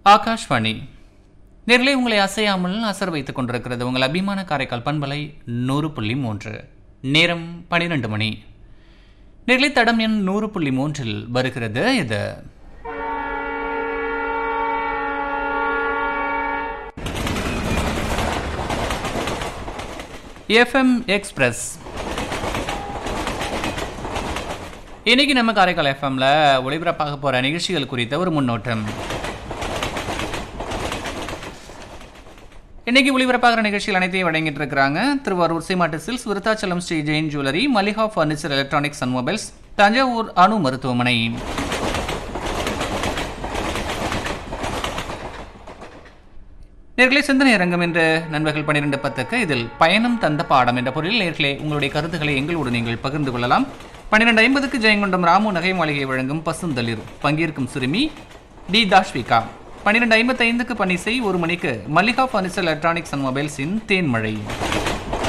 ஆகாஷ்வாணி நேரிலே உங்களை அசையாமல் அசர் வைத்துக் கொண்டிருக்கிறது உங்கள் அபிமான காரைக்கால் பண்பலை நூறு புள்ளி மூன்று நேரம் பனிரெண்டு மணி நேரிலே தடம் எண் நூறு புள்ளி மூன்றில் வருகிறது இது எஃப்எம் எக்ஸ்பிரஸ் இன்னைக்கு நம்ம காரைக்கால் எஃப்எம்ல ஒளிபரப்பாக போற நிகழ்ச்சிகள் குறித்த ஒரு முன்னோட்டம் இன்னைக்கு ஒளிபரப்பாகிற நிகழ்ச்சிகள் அனைத்தையும் வழங்கிட்டு இருக்கிறாங்க Thiruvarur Seemattu silks Virudhachalam Sri Jain jewellery Maliha furniture electronics and mobiles Thanjavur அணு மருத்துவமனை நேர்களே சிந்தனை அரங்கம் என்ற நண்பர்கள் பன்னிரெண்டு பத்துக்கு இதில் பயணம் தந்த பாடம் என்ற பொருளில் நேர்களே உங்களுடைய கருத்துக்களை எங்களோடு நீங்கள் பகிர்ந்து கொள்ளலாம் பன்னிரெண்டு ஐம்பதுக்கு ஜெயங்கொண்டம் ராமு நகை மாளிகை வழங்கும் பசுந்தளிர் பங்கேற்கும் சிறுமி டி தாஷ்விகா பன்னிரெண்டு ஐம்பத்தைந்துக்கு பணிசை ஒரு மணிக்கு மல்லிகா ஃபர்னிச்சர் எலக்ட்ரானிக்ஸ் அண்ட் மொபைல்ஸின் தேன்மழை